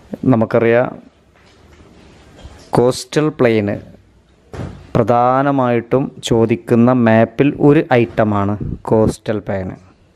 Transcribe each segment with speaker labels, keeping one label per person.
Speaker 1: നമുക്കറിയാം കോസ്റ്റൽ പ്ലെയിന് പ്രധാനമായിട്ടും ചോദിക്കുന്ന മാപ്പിൽ ഒരു ഐറ്റമാണ് കോസ്റ്റൽ പ്ലെയിന്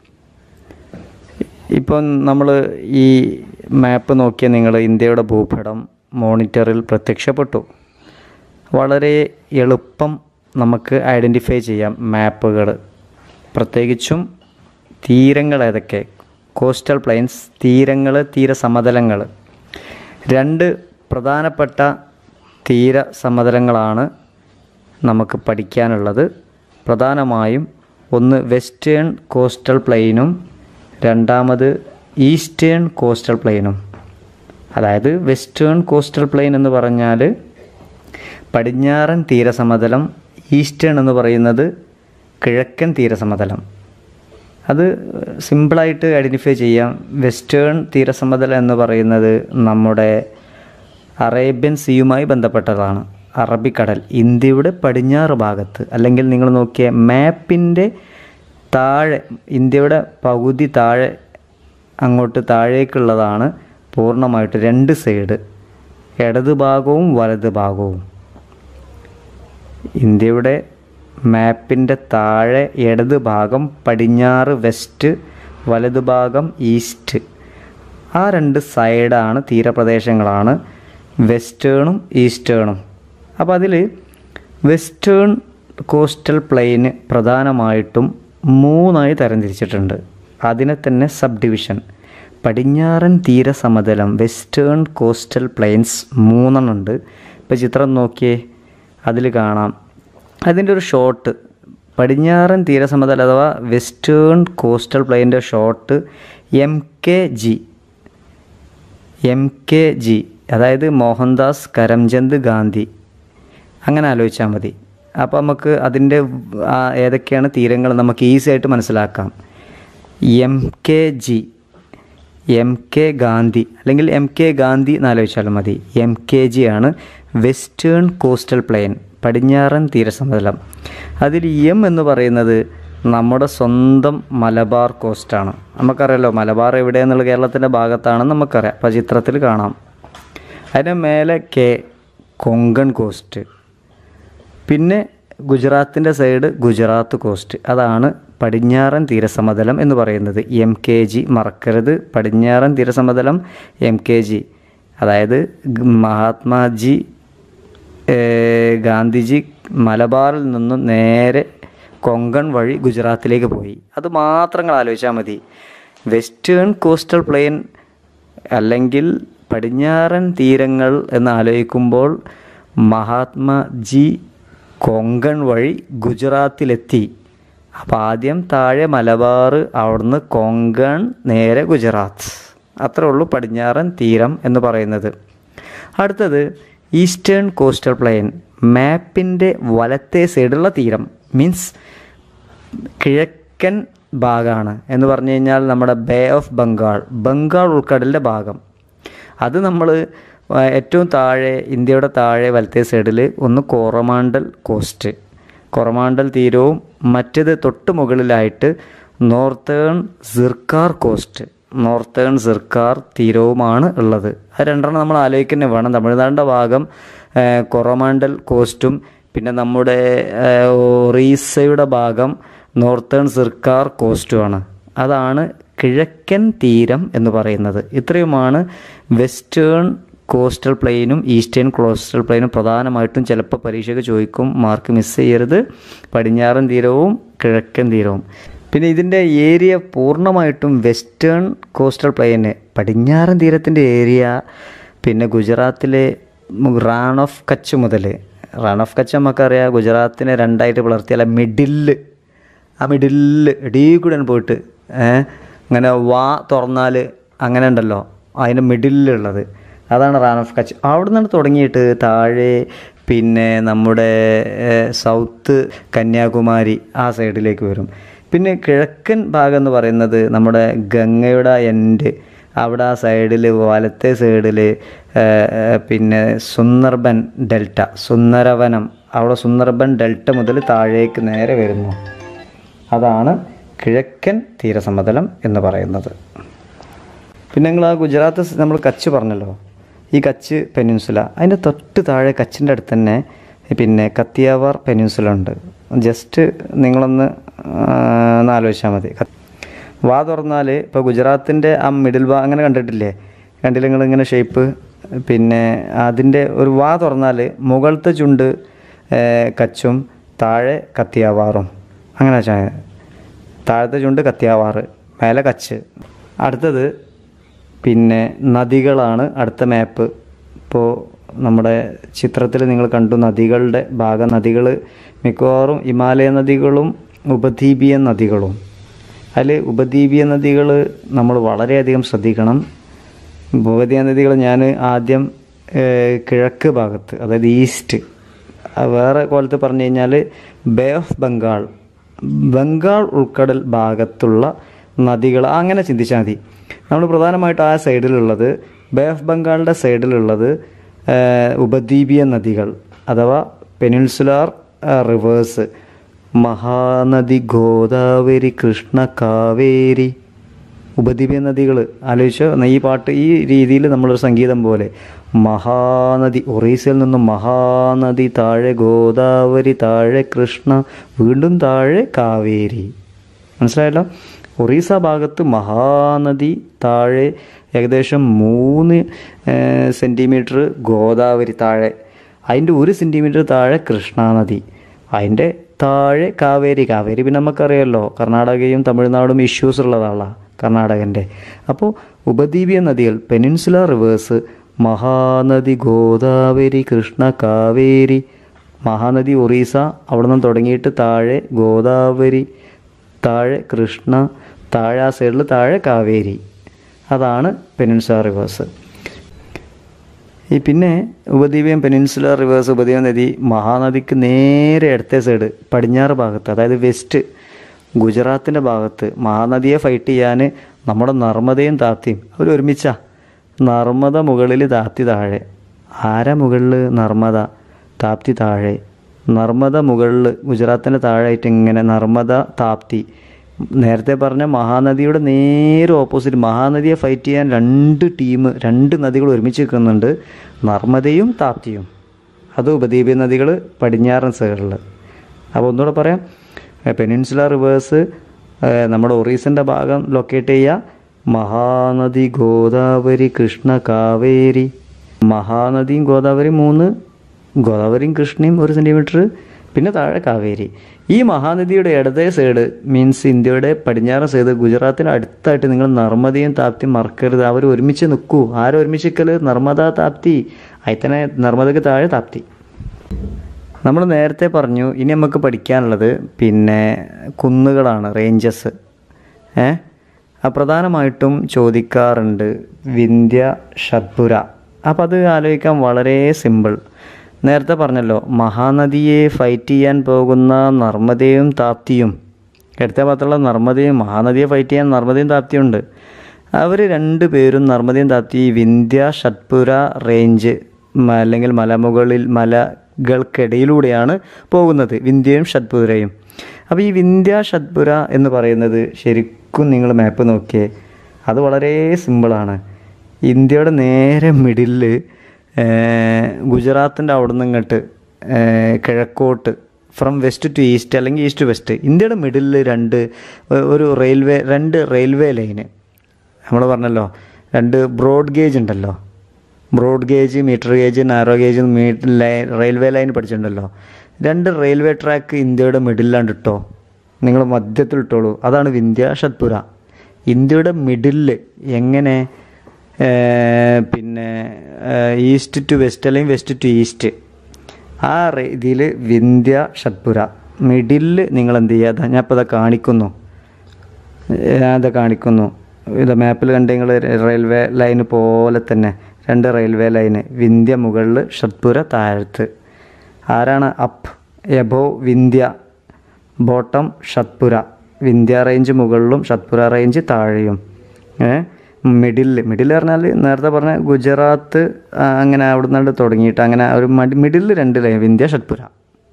Speaker 1: ഇപ്പം നമ്മൾ ഈ മാപ്പ് നോക്കിയാൽ നിങ്ങൾ ഇന്ത്യയുടെ ഭൂപടം മോണിറ്ററിൽ പ്രത്യക്ഷപ്പെട്ടു വളരെ എളുപ്പം നമുക്ക് ഐഡൻറ്റിഫൈ ചെയ്യാം മാപ്പുകൾ പ്രത്യേകിച്ചും തീരങ്ങൾ ഏതൊക്കെ കോസ്റ്റൽ പ്ലെയിൻസ് തീരങ്ങൾ തീരസമതലങ്ങൾ രണ്ട് പ്രധാനപ്പെട്ട തീര സമതലങ്ങളാണ് നമുക്ക് പഠിക്കാനുള്ളത് പ്രധാനമായും ഒന്ന് വെസ്റ്റേൺ കോസ്റ്റൽ പ്ലെയിനും രണ്ടാമത് ഈസ്റ്റേൺ കോസ്റ്റൽ പ്ലെയിനും അതായത് വെസ്റ്റേൺ കോസ്റ്റൽ പ്ലെയിൻ എന്ന് പറഞ്ഞാൽ പടിഞ്ഞാറൻ തീരസമതലം ഈസ്റ്റേൺ എന്ന് പറയുന്നത് കിഴക്കൻ തീരസമതലം അത് സിമ്പിളായിട്ട് ഐഡൻറ്റിഫൈ ചെയ്യാം വെസ്റ്റേൺ തീരസമതലം എന്ന് പറയുന്നത് നമ്മുടെ അറേബ്യൻ സീയുമായി ബന്ധപ്പെട്ടതാണ് അറബിക്കടൽ ഇന്ത്യയുടെ പടിഞ്ഞാറ് ഭാഗത്ത് അല്ലെങ്കിൽ നിങ്ങൾ നോക്കിയ മാപ്പിൻ്റെ താഴെ ഇന്ത്യയുടെ പകുതി താഴെ അങ്ങോട്ട് താഴേക്കുള്ളതാണ് പൂർണ്ണമായിട്ട് രണ്ട് സൈഡ് ഇടത് ഭാഗവും വലത് ഭാഗവും ഇന്ത്യയുടെ മാപ്പിൻ്റെ താഴെ ഇടത് ഭാഗം പടിഞ്ഞാറ് വെസ്റ്റ് വലത് ഭാഗം ഈസ്റ്റ് ആ രണ്ട് സൈഡാണ് തീരപ്രദേശങ്ങളാണ് വെസ്റ്റേണും ഈസ്റ്റേണും അപ്പോൾ അതിൽ വെസ്റ്റേൺ കോസ്റ്റൽ പ്ലെയിന് പ്രധാനമായിട്ടും മൂന്നായി തരംതിരിച്ചിട്ടുണ്ട് അതിനെ തന്നെ സബ് ഡിവിഷൻ പടിഞ്ഞാറൻ തീരസമതലം വെസ്റ്റേൺ കോസ്റ്റൽ പ്ലെയിൻസ് മൂന്നെണ്ണമുണ്ട് ഇപ്പോൾ ചിത്രം നോക്കിയേ അതിൽ കാണാം അതിൻ്റെ ഒരു ഷോട്ട് പടിഞ്ഞാറൻ തീരസമതലം അഥവാ വെസ്റ്റേൺ കോസ്റ്റൽ പ്ലെയിൻ്റെ short M K G M K G അതായത് മോഹൻദാസ് കരംചന്ദ് ഗാന്ധി അങ്ങനെ ആലോചിച്ചാൽ മതി അപ്പോൾ നമുക്ക് അതിൻ്റെ ആ ഏതൊക്കെയാണ് തീരങ്ങൾ നമുക്ക് ഈസി ആയിട്ട് മനസ്സിലാക്കാം M K G M K Gandhi അല്ലെങ്കിൽ എം കെ ഗാന്ധി എന്ന് ആലോചിച്ചാലും മതി എം കെ ജി ആണ് വെസ്റ്റേൺ കോസ്റ്റൽ പ്ലെയിൻ പടിഞ്ഞാറൻ തീരസമതലം അതിൽ എം എന്ന് പറയുന്നത് നമ്മുടെ സ്വന്തം മലബാർ കോസ്റ്റാണ് നമുക്കറിയാലോ മലബാർ എവിടെയെന്നുള്ള കേരളത്തിൻ്റെ ഭാഗത്താണെന്ന് നമുക്കറിയാം അപ്പോൾ ചിത്രത്തിൽ കാണാം അതിന് മേലെ കെ കൊങ്കൺ കോസ്റ്റ് പിന്നെ ഗുജറാത്തിൻ്റെ സൈഡ് ഗുജറാത്ത് കോസ്റ്റ് അതാണ് പടിഞ്ഞാറൻ തീരസമതലം എന്ന് പറയുന്നത് എം കെ ജി മറക്കരുത് പടിഞ്ഞാറൻ തീരസമതലം എം കെ ജി അതായത് ഗ- മഹാത്മാജി ഏഹ്, ഗാന്ധിജി മലബാറിൽ നിന്നും നേരെ കൊങ്കൺ വഴി ഗുജറാത്തിലേക്ക് പോയി അത് മാത്രങ്ങൾ ആലോചിച്ചാൽ മതി വെസ്റ്റേൺ കോസ്റ്റൽ പ്ലെയിൻ അല്ലെങ്കിൽ പടിഞ്ഞാറൻ തീരങ്ങൾ എന്ന് ആലോചിക്കുമ്പോൾ മഹാത്മാജി കൊങ്കൺ വഴി ഗുജറാത്തിലെത്തി അപ്പോൾ ആദ്യം താഴെ മലബാർ അവിടുന്ന് കൊങ്കൺ നേരെ ഗുജറാത്ത് അത്രേ ഉള്ളൂ പടിഞ്ഞാറൻ തീരം എന്ന് പറയുന്നത് അടുത്തത് ഈസ്റ്റേൺ കോസ്റ്റൽ പ്ലെയിൻ മാപ്പിൻ്റെ വലത്തെ സൈഡുള്ള തീരം മീൻസ് കിഴക്കൻ ഭാഗമാണ് എന്ന് പറഞ്ഞു കഴിഞ്ഞാൽ നമ്മുടെ ബേ ഓഫ് ബംഗാൾ ബംഗാൾ ഉൾക്കടലിൻ്റെ ഭാഗം അത് നമ്മൾ ഏറ്റവും താഴെ ഇന്ത്യയുടെ താഴെ വലത്തെ സൈഡിൽ ഒന്ന് കോറമാണ്ടൽ കോസ്റ്റ് കൊറമാണ്ടൽ തീരവും മറ്റേത് തൊട്ട് മുകളിലായിട്ട് northern Circar coast northern Circar തീരവുമാണ് ഉള്ളത് അത് രണ്ടെണ്ണം നമ്മൾ ആലോചിക്കുന്നത് വേണം തമിഴ്നാടിൻ്റെ ഭാഗം ആ, കൊറമാണ്ടൽ കോസ്റ്റും പിന്നെ നമ്മുടെ ആ, ഒറീസയുടെ ഭാഗം നോർത്തേൺ സിർക്കാർ കോസ്റ്റുമാണ് അതാണ് കിഴക്കൻ തീരം എന്ന് പറയുന്നത് ഇത്രയുമാണ് വെസ്റ്റേൺ കോസ്റ്റൽ പ്ലെയിനും ഈസ്റ്റേൺ കോസ്റ്റൽ പ്ലെയിനും പ്രധാനമായിട്ടും ചിലപ്പോൾ പരീക്ഷയ്ക്ക് ചോദിക്കും മാർക്ക് മിസ് ചെയ്യരുത് പടിഞ്ഞാറൻ തീരവും കിഴക്കൻ തീരവും പിന്നെ ഇതിൻ്റെ ഏരിയ പൂർണ്ണമായിട്ടും വെസ്റ്റേൺ കോസ്റ്റൽ പ്ലെയിന് പടിഞ്ഞാറൻ തീരത്തിൻ്റെ ഏരിയ പിന്നെ ഗുജറാത്തിലെ റാൺ ഓഫ് കച്ച് മുതൽ റാൺ ഓഫ് കച്ച് നമുക്കറിയാം ഗുജറാത്തിനെ രണ്ടായിട്ട് പിളർത്തിയാൽ മിഡില് ആ മിഡില് ഇടീ കൂടെ പോയിട്ട് ഏഹ് അങ്ങനെ വാ തുറന്നാൽ അങ്ങനെ ഉണ്ടല്ലോ അതിൻ്റെ മിഡിലുള്ളത് അതാണ് റാൻ ഓഫ് കച്ച് അവിടെ നിന്നാണ് തുടങ്ങിയിട്ട് താഴെ പിന്നെ നമ്മുടെ ഏഹ്, സൗത്ത് കന്യാകുമാരി ആ സൈഡിലേക്ക് വരും പിന്നെ കിഴക്കൻ ഭാഗം എന്ന് പറയുന്നത് നമ്മുടെ ഗംഗയുടെ എൻഡ് അവിടെ ആ സൈഡിൽ വലത്തെ സൈഡിൽ പിന്നെ സുന്ദർബൻ ഡെൽറ്റ സുന്ദരവനം അവിടെ സുന്ദർബൻ ഡെൽറ്റ മുതൽ താഴേക്ക് നേരെ വരുന്നു അതാണ് കിഴക്കൻ തീരസമതലം എന്ന് പറയുന്നത് പിന്നെ നിങ്ങൾ ആ ഗുജറാത്ത് സ് നമ്മൾ കച്ച് പറഞ്ഞല്ലോ ഈ കച്ച് പെനിൻസുല അതിൻ്റെ തൊട്ട് താഴെ കച്ചിൻ്റെ അടുത്ത് തന്നെ പിന്നെ കത്തിയാവാർ പെനിൻസുല ഉണ്ട് ജസ്റ്റ് നിങ്ങളൊന്ന് ആ, ഒന്ന് ആലോചിച്ചാൽ മതി ക- വാ തുറന്നാൽ ഇപ്പോൾ ഗുജറാത്തിൻ്റെ ആ മിഡിൽ വാ അങ്ങനെ കണ്ടിട്ടില്ലേ കണ്ടില്ല നിങ്ങൾ ഇങ്ങനെ ഷേപ്പ് പിന്നെ അതിൻ്റെ ഒരു വാ തുറന്നാൽ മുകളത്തെ ചുണ്ട് ഏ, കച്ചും താഴെ കത്തിയാവാറും അങ്ങനെ വെച്ചാൽ താഴത്തെ ചുണ്ട് കത്തിയാവാറ് മേലെ കച്ച് അടുത്തത് പിന്നെ നദികളാണ് അടുത്ത മാപ്പ് ഇപ്പോൾ നമ്മുടെ ചിത്രത്തിൽ നിങ്ങൾ കണ്ടു നദികളുടെ ഭാഗം നദികൾ മിക്കവാറും ഹിമാലയ നദികളും ഉപദ്വീപീയ നദികളും അതിൽ ഉപദ്വീപീയ നദികൾ നമ്മൾ വളരെയധികം ശ്രദ്ധിക്കണം ഉപദ്വീപീയ നദികൾ ഞാൻ ആദ്യം ഏഹ്, കിഴക്ക് ഭാഗത്ത് അതായത് ഈസ്റ്റ് ആ വേറെ കോലത്ത് പറഞ്ഞു കഴിഞ്ഞാൽ ബേ ഓഫ് ബംഗാൾ ബംഗാൾ ഉൾക്കടൽ ഭാഗത്തുള്ള നദികൾ അങ്ങനെ ചിന്തിച്ചാൽ മതി നമ്മൾ പ്രധാനമായിട്ട് ആ സൈഡിലുള്ളത് ബേ ഓഫ് ബംഗാളിൻ്റെ സൈഡിലുള്ളത് ഏഹ്, ഉപദ്വീപീയ നദികൾ അഥവാ പെനിൻസുലാർ റിവേഴ്സ് മഹാനദി ഗോദാവരി കൃഷ്ണ കാവേരി ഉപദ്വീപീയ നദികൾ ആലോചിച്ചോ എന്നാ ഈ പാട്ട് ഈ രീതിയിൽ നമ്മളൊരു സംഗീതം പോലെ മഹാനദി ഒറീസയിൽ നിന്നും മഹാനദി താഴെ ഗോദാവരി താഴെ കൃഷ്ണ വീണ്ടും താഴെ കാവേരി മനസ്സിലായല്ലോ ഒറീസ ഭാഗത്ത് മഹാനദി താഴെ ഏകദേശം മൂന്ന് സെൻറ്റിമീറ്റർ ഗോദാവരി താഴെ അതിൻ്റെ ഒരു സെൻറ്റിമീറ്റർ താഴെ കൃഷ്ണാനദി അതിൻ്റെ താഴെ കാവേരി കാവേരി പിന്നെ നമുക്കറിയാമല്ലോ കർണാടകയും തമിഴ്നാടും ഇഷ്യൂസ് ഉള്ളതാളാ കർണാടകൻ്റെ അപ്പോൾ ഉപദ്വീപീയ നദികൾ പെനിൻസുലാർ റിവേഴ്സ് മഹാനദി ഗോദാവരി കൃഷ്ണ കാവേരി മഹാനദി ഒറീസ അവിടെ നിന്ന് തുടങ്ങിയിട്ട് താഴെ ഗോദാവരി താഴെ കൃഷ്ണ താഴെ ആ സൈഡിൽ താഴെ കാവേരി അതാണ് പെനിൻസുലാർ റിവേഴ്സ് ഈ പിന്നെ ഉപദ്വീപിയൻ പെനിൻസുലർ റിവേഴ്സ് ഉപദ്വീപ നദി മഹാനദിക്ക് നേരെ അടുത്ത സൈഡ് പടിഞ്ഞാറ് ഭാഗത്ത് അതായത് വെസ്റ്റ് ഗുജറാത്തിൻ്റെ ഭാഗത്ത് മഹാനദിയെ ഫൈറ്റ് ചെയ്യാൻ നമ്മുടെ നർമ്മദയും താപ്തിയും അവർ ഒരുമിച്ചാ നർമ്മദ മുകളിൽ താപ്തി താഴെ ആരാ മുകളിൽ നർമ്മദ താപ്തി താഴെ നർമ്മദ മുകളിൽ ഗുജറാത്തിൻ്റെ താഴെയായിട്ട് ഇങ്ങനെ നർമ്മദ താപ്തി നേരത്തെ പറഞ്ഞ മഹാനദിയുടെ നേരെ ഓപ്പോസിറ്റ് മഹാനദിയെ ഫൈറ്റ് ചെയ്യാൻ രണ്ട് ടീം രണ്ട് നദികൾ ഒരുമിച്ച് നിൽക്കുന്നുണ്ട് നർമ്മദയും താപ്തിയും അത് ഉപദ്വീപീയ നദികൾ പടിഞ്ഞാറൻ സൈഡിൽ അപ്പോൾ ഒന്നുകൂടെ പറയാം പെനിൻസുല റിവേഴ്സ് നമ്മുടെ ഒറീസിൻ്റെ ഭാഗം ലൊക്കേറ്റ് ചെയ്യുക മഹാനദി ഗോദാവരി കൃഷ്ണ കാവേരി മഹാനദിയും ഗോദാവരി മൂന്ന് ഗോദാവരിയും കൃഷ്ണയും ഒരു സെൻറ്റിമീറ്റർ പിന്നെ താഴെ കാവേരി ഈ മഹാനദിയുടെ ഇടതേ സൈഡ് മീൻസ് ഇന്ത്യയുടെ പടിഞ്ഞാറൻ സൈഡ് ഗുജറാത്തിന് അടുത്തായിട്ട് നിങ്ങൾ നർമ്മദയും താപ്തിയും മറക്കരുത് അവർ ഒരുമിച്ച് നിൽക്കൂ ആരും ഒരുമിച്ച് നിൽക്കല് നർമ്മദ താപ്തി അതിൽ തന്നെ നർമ്മദയ്ക്ക് താഴെ താപ്തി നമ്മൾ നേരത്തെ പറഞ്ഞു ഇനി നമുക്ക് പഠിക്കാനുള്ളത് പിന്നെ കുന്നുകളാണ് റേഞ്ചസ് ഏ ആ പ്രധാനമായിട്ടും ചോദിക്കാറുണ്ട് വിന്ധ്യ ഷഡ്പുര അപ്പോൾ അത് ആലോചിക്കാൻ വളരെ സിമ്പിൾ നേരത്തെ പറഞ്ഞല്ലോ മഹാനദിയെ ഫൈറ്റ് ചെയ്യാൻ പോകുന്ന നർമ്മദയും താപ്തിയും എടുത്ത ഭാഗത്തുള്ള നർമ്മദയും മഹാനദിയെ ഫൈറ്റ് ചെയ്യാൻ നർമ്മദയും താപ്തിയും ഉണ്ട് അവർ രണ്ട് പേരും നർമ്മദയും താപ്തി വിന്ധ്യ ഷഡ്പുര റേഞ്ച് മ- അല്ലെങ്കിൽ മലമുകളിൽ മലകൾക്കിടയിലൂടെയാണ് പോകുന്നത് വിന്ധ്യയും ഷഡ്പുരയും അപ്പോൾ ഈ വിന്ധ്യ ഷഡ്പുര എന്ന് പറയുന്നത് ശരിക്കും നിങ്ങൾ മാപ്പ് നോക്കിയേ അത് വളരെ സിമ്പിളാണ് ഇന്ത്യയുടെ നേരെ മിഡിലിൽ ഗുജറാത്തിൻ്റെ അവിടെ നിന്ന് ഇങ്ങോട്ട് ഏഹ്, കിഴക്കോട്ട് ഫ്രം വെസ്റ്റ് ടു ഈസ്റ്റ് അല്ലെങ്കിൽ ഈസ്റ്റ് ടു വെസ്റ്റ് ഇന്ത്യയുടെ മിഡിലിൽ രണ്ട് ഒ- ഒരു റെയിൽവേ രണ്ട് റെയിൽവേ ലൈന് നമ്മൾ പറഞ്ഞല്ലോ രണ്ട് ബ്രോഡ് ഗേജ് ഉണ്ടല്ലോ broad gauge metre gauge narrow gauge metre line railway line പഠിച്ചിട്ടുണ്ടല്ലോ രണ്ട് റെയിൽവേ ട്രാക്ക് ഇന്ത്യയുടെ മിഡിലാണ് ഇട്ടോ നിങ്ങൾ മധ്യത്തിൽ ഇട്ടോളൂ അതാണ് വിന്ധ്യ ഷഡ്പുര ഇന്ത്യയുടെ മിഡിലിൽ എങ്ങനെ ഏർ, പിന്നെ ഈസ്റ്റ് ടു വെസ്റ്റ് അല്ലെങ്കിൽ വെസ്റ്റ് ടു ഈസ്റ്റ് ആ ഇതിൽ വിന്ധ്യ ഷഡ്പുര മിഡിലിൽ നിങ്ങൾ എന്ത് ചെയ്യുക ഞാൻ ഇപ്പോൾ ഇതാ കാണിക്കുന്നു അത് കാണിക്കുന്നു ഇത് മാപ്പിൽ കണ്ട് നിങ്ങൾ റെയിൽവേ ലൈന് പോലെ തന്നെ രണ്ട് റെയിൽവേ ലൈന് വിന്ധ്യ മുകളിൽ ഷഡ്പുര താഴത്ത് ആരാണ് up above Vindhya bottom Satpura Vindhya range മുകളിലും ഷഡ്പുര റേഞ്ച് താഴെയും ഏ മിഡിൽ മിഡിൽ പറഞ്ഞാൽ നേരത്തെ പറഞ്ഞ ഗുജറാത്ത് ആ, അങ്ങനെ അവിടെ നിന്നാണ്ട് തുടങ്ങിയിട്ട് അങ്ങനെ ഒരു മിഡിൽ രണ്ട് ലൈൻ വിന്ധ്യ ഷഡ്പുര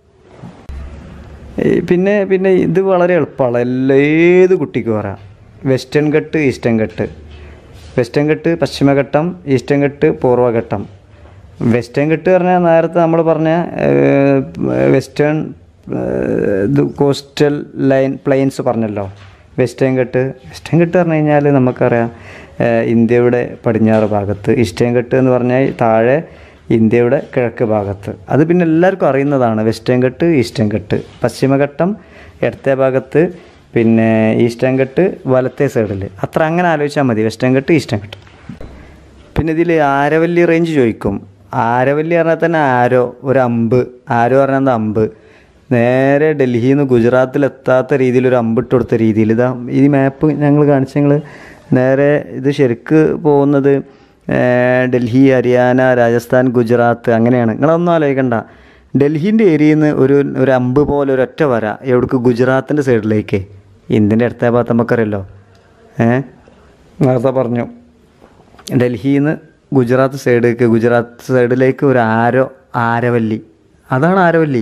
Speaker 1: ഈ പിന്നെ പിന്നെ ഇത് വളരെ എളുപ്പമാണ് എല്ലാ ഏത് കുട്ടിക്കും പറയാം western Ghat eastern Ghat western Ghat പശ്ചിമഘട്ടം ഈസ്റ്റേൺ ഘട്ട് പൂർവ്വഘട്ടം വെസ്റ്റേൺ ഘട്ട് പറഞ്ഞാൽ നേരത്തെ നമ്മൾ പറഞ്ഞ ഏഹ്, വെസ്റ്റേൺ ഏഹ്, ഇത് കോസ്റ്റൽ ലൈൻ പ്ലെയിൻസ് പറഞ്ഞല്ലോ വെസ്റ്റേൺ ഘട്ട് വെസ്റ്റേൺ ഘട്ട് പറഞ്ഞു കഴിഞ്ഞാൽ നമുക്കറിയാം ഏഹ്, ഇന്ത്യയുടെ പടിഞ്ഞാറ് ഭാഗത്ത് ഈസ്റ്റേൺ ഘട്ട് എന്ന് പറഞ്ഞാൽ താഴെ ഇന്ത്യയുടെ കിഴക്ക് ഭാഗത്ത് അത് പിന്നെ എല്ലാവർക്കും അറിയുന്നതാണ് വെസ്റ്റേൺ ഘട്ട് ഈസ്റ്റേൺ ഘട്ട് പശ്ചിമഘട്ടം ഇടത്തെ ഭാഗത്ത് പിന്നെ ഈസ്റ്റേൺ ഘട്ട് വലത്തെ സൈഡിൽ അത്ര അങ്ങനെ ആലോചിച്ചാൽ മതി വെസ്റ്റേൺ ഘട്ട് ഈസ്റ്റേൺ ഘട്ട് പിന്നെ ഇതിൽ ആരവല്ലി റേഞ്ച് ചോദിക്കും ആരവല്ലി പറഞ്ഞാൽ തന്നെ ആരോ ഒരു അമ്പ് ആരോ പറഞ്ഞാൽ എന്താ അമ്പ് നേരെ ഡൽഹിയിൽ നിന്ന് ഗുജറാത്തിൽ എത്താത്ത രീതിയിൽ ഒരു അമ്പിട്ട് കൊടുത്ത രീതിയിൽ ഇതാ ഈ മാപ്പ് ഞങ്ങൾ കാണിച്ച ഞങ്ങൾ നേരെ ഇത് ശരിക്ക് പോകുന്നത് ഏർ, ഡൽഹി ഹരിയാന രാജസ്ഥാൻ ഗുജറാത്ത് അങ്ങനെയാണ് നിങ്ങളൊന്നും ആലോചിക്കണ്ട ഡൽഹിൻ്റെ ഏരിയയിൽ നിന്ന് ഒരു ഒരു അമ്പ് പോലെ ഒരു ഒറ്റ വര എവിടേക്ക് ഗുജറാത്തിൻ്റെ സൈഡിലേക്ക് ഇന്ത്യൻ്റെ അടുത്ത ഭാഗത്ത് നമുക്കറിയല്ലോ ഏഹ് നേരത്തെ പറഞ്ഞു ഡൽഹിയിൽ നിന്ന് ഗുജറാത്ത് സൈഡിലേക്ക് ഗുജറാത്ത് സൈഡിലേക്ക് ഒരു ആരോ ആരവല്ലി അതാണ് ആരവല്ലി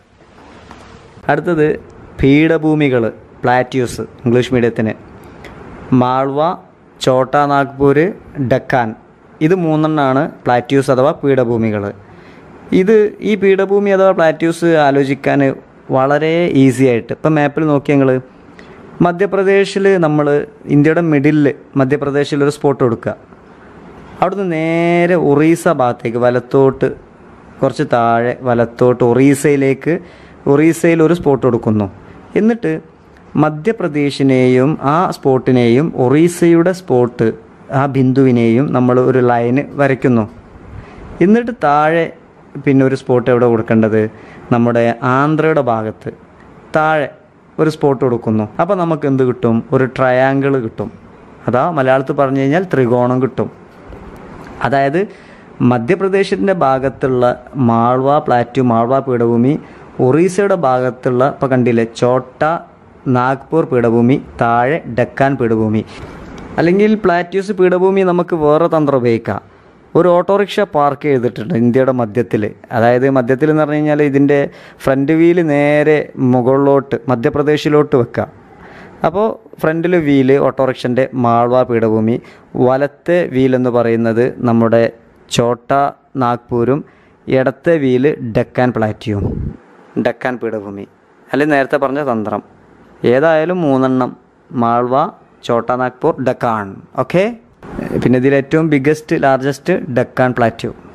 Speaker 1: അടുത്തത് പീഠഭൂമികൾ പ്ലാറ്റ്യൂസ് ഇംഗ്ലീഷ് മീഡിയത്തിന് മാൾവ ഛോട്ടാ നാഗ്പൂർ ഡക്കാൻ ഇത് മൂന്നെണ്ണമാണ് പ്ലാറ്റ്യൂസ് അഥവാ പീഠഭൂമികൾ ഇത് ഈ പീഠഭൂമി അഥവാ പ്ലാറ്റ്യൂസ് ആലോചിക്കാൻ വളരെ ഈസി ആയിട്ട് ഇപ്പം മാപ്പിൽ നോക്കി ഞങ്ങൾ മധ്യപ്രദേശിൽ നമ്മൾ ഇന്ത്യയുടെ മിഡിലിൽ മധ്യപ്രദേശിൽ ഒരു സ്പോട്ട് കൊടുക്കുക അവിടുന്ന് നേരെ ഒറീസ ഭാഗത്തേക്ക് വലത്തോട്ട് കുറച്ച് താഴെ വലത്തോട്ട് ഒറീസയിലേക്ക് ഒറീസയിൽ ഒരു സ്പോട്ട് കൊടുക്കുന്നു എന്നിട്ട് മധ്യപ്രദേശിനെയും ആ സ്പോട്ടിനെയും ഒറീസയുടെ സ്പോട്ട് ആ ബിന്ദുവിനെയും നമ്മൾ ഒരു ലൈന് വരയ്ക്കുന്നു എന്നിട്ട് താഴെ പിന്നെ ഒരു സ്പോട്ട് എവിടെ കൊടുക്കേണ്ടത് നമ്മുടെ ആന്ധ്രയുടെ ഭാഗത്ത് താഴെ ഒരു സ്പോട്ട് കൊടുക്കുന്നു അപ്പോൾ നമുക്ക് എന്ത് കിട്ടും ഒരു ട്രയാങ്കിൾ കിട്ടും അതാ മലയാളത്തിൽ പറഞ്ഞു കഴിഞ്ഞാൽ ത്രികോണം കിട്ടും അതായത് മധ്യപ്രദേശിൻ്റെ ഭാഗത്തുള്ള മാൾവ പ്ലാറ്റ്യൂ മാൾവ പീഠഭൂമി ഒറീസയുടെ ഭാഗത്തുള്ള ഇപ്പോൾ കണ്ടില്ലേ ചോട്ട നാഗ്പൂർ പീഠഭൂമി താഴെ ഡക്കാൻ പീഠഭൂമി അല്ലെങ്കിൽ പ്ലാറ്റ്യൂസ് പീഠഭൂമി നമുക്ക് വേറെ തന്ത്രം ഉപയോഗിക്കാം ഒരു ഓട്ടോറിക്ഷ പാർക്ക് ചെയ്തിട്ടുണ്ട് ഇന്ത്യയുടെ മധ്യത്തിൽ അതായത് മധ്യത്തിൽ എന്ന് പറഞ്ഞു കഴിഞ്ഞാൽ ഇതിൻ്റെ ഫ്രണ്ട് വീല് നേരെ മുകളിലോട്ട് മധ്യപ്രദേശിലോട്ട് വെക്കുക അപ്പോൾ ഫ്രണ്ടിൽ വീല് ഓട്ടോറിക്ഷൻ്റെ മാൾവ പീഠഭൂമി വലത്തെ വീലെന്ന് പറയുന്നത് നമ്മുടെ ചോട്ട നാഗ്പൂരും ഇടത്തെ വീല് ഡക്കാൻ പ്ലാറ്റ്യൂവും ഡക്കാൻ പീഠഭൂമി അല്ലെങ്കിൽ നേരത്തെ പറഞ്ഞ തന്ത്രം ഏതായാലും മൂന്നെണ്ണം മാൾവ ചോട്ട നാഗ്പൂർ ഡക്കാൻ ഓക്കെ പിന്നെ ഇതിൽ ഏറ്റവും ബിഗ്ഗസ്റ്റ് ലാർജസ്റ്റ് ഡക്കാൻ പ്ലാറ്റ്യൂ